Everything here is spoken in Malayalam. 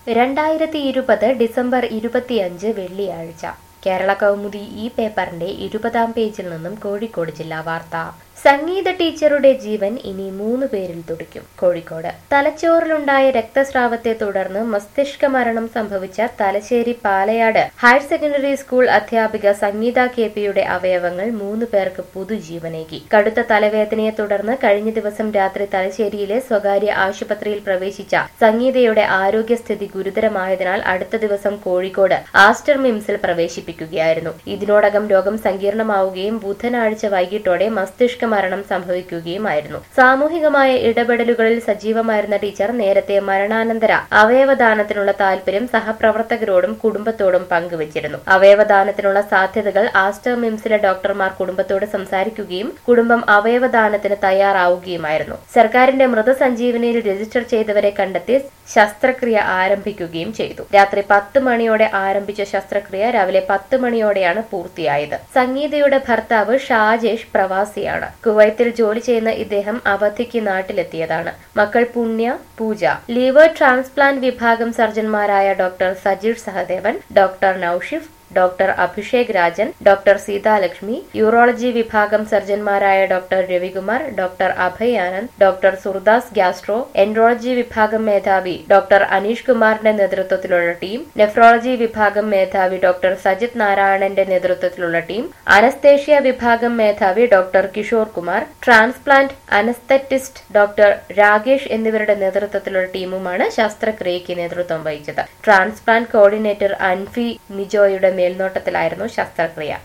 രണ്ടായിരത്തി ഇരുപത് ഡിസംബർ ഇരുപത്തിയഞ്ച് വെള്ളിയാഴ്ച കേരള കൗമുദി ഈ പേപ്പറിന്റെ ഇരുപതാം പേജിൽ നിന്നും കോഴിക്കോട് ജില്ലാ വാർത്ത സംഗീത ടീച്ചറുടെ ജീവൻ ഇനി മൂന്ന് പേരിൽ തുടിക്കും കോഴിക്കോട് തലച്ചോറിലുണ്ടായ രക്തസ്രാവത്തെ തുടർന്ന് മസ്തിഷ്ക മരണം സംഭവിച്ച Thalassery Palayad higher secondary school അധ്യാപിക സംഗീത കെ പിയുടെ അവയവങ്ങൾ മൂന്ന് പേർക്ക് പുതുജീവനേകി കടുത്ത തലവേദനയെ തുടർന്ന് കഴിഞ്ഞ ദിവസം രാത്രി തലശ്ശേരിയിലെ സ്വകാര്യ ആശുപത്രിയിൽ പ്രവേശിച്ച സംഗീതയുടെ ആരോഗ്യസ്ഥിതി ഗുരുതരമായതിനാൽ അടുത്ത ദിവസം കോഴിക്കോട് ആസ്റ്റർ മിംസിൽ പ്രവേശിപ്പിക്കുകയായിരുന്നു ഇതിനോടകം രോഗം സങ്കീർണമാവുകയും ബുധനാഴ്ച വൈകിട്ടോടെ മസ്തിഷ്ക മരണം സംഭവിക്കുകയുമായിരുന്നു സാമൂഹികമായ ഇടപെടലുകളിൽ സജീവമായിരുന്ന ടീച്ചർ നേരത്തെ മരണാനന്തര അവയവദാനത്തിനുള്ള താല്പര്യം സഹപ്രവർത്തകരോടും കുടുംബത്തോടും പങ്കുവച്ചിരുന്നു അവയവദാനത്തിനുള്ള സാധ്യതകൾ ആസ്റ്റർ മിംസിലെ ഡോക്ടർമാർ കുടുംബത്തോട് സംസാരിക്കുകയും കുടുംബം അവയവദാനത്തിന് തയ്യാറാവുകയുമായിരുന്നു സർക്കാരിന്റെ മൃതസഞ്ജീവനിയിൽ രജിസ്റ്റർ ചെയ്തവരെ കണ്ടെത്തി ശസ്ത്രക്രിയ ആരംഭിക്കുകയും ചെയ്തു രാത്രി പത്ത് മണിയോടെ ആരംഭിച്ച ശസ്ത്രക്രിയ രാവിലെ പത്ത് മണിയോടെയാണ് പൂർത്തിയായത് സംഗീതയുടെ ഭർത്താവ് ഷാജേഷ് പ്രവാസിയാണ് കുവൈത്തിൽ ജോലി ചെയ്യുന്ന ഇദ്ദേഹം അവധിക്ക് നാട്ടിലെത്തിയതാണ് മക്കൾ പുണ്യ പൂജ ലിവർ ട്രാൻസ്പ്ലാന്റ് വിഭാഗം സർജൻമാരായ doctor Sajeer Sahadevan doctor Naushif doctor Abhishek Rajan doctor Seethalakshmi urology വിഭാഗം സർജൻമാരായ doctor Ravikumar doctor Abhay Anand doctor Surdas gastro enterology വിഭാഗം മേധാവി ഡോക്ടർ അനീഷ് കുമാറിന്റെ നേതൃത്വത്തിലുള്ള ടീം നെഫ്രോളജി വിഭാഗം മേധാവി ഡോക്ടർ സജിത് നാരായണന്റെ നേതൃത്വത്തിലുള്ള ടീം അനസ്തേഷ്യ വിഭാഗം മേധാവി doctor Kishore Kumar transplant anaesthetist doctor Rakesh എന്നിവരുടെ നേതൃത്വത്തിലുള്ള ടീമുമാണ് ശസ്ത്രക്രിയയ്ക്ക് നേതൃത്വം വഹിച്ചത് ട്രാൻസ്പ്ലാന്റ് കോർഡിനേറ്റർ അൻഫി മിജോയുടെ മേൽനോട്ടത്തിലായിരുന്നു ശസ്ത്രക്രിയ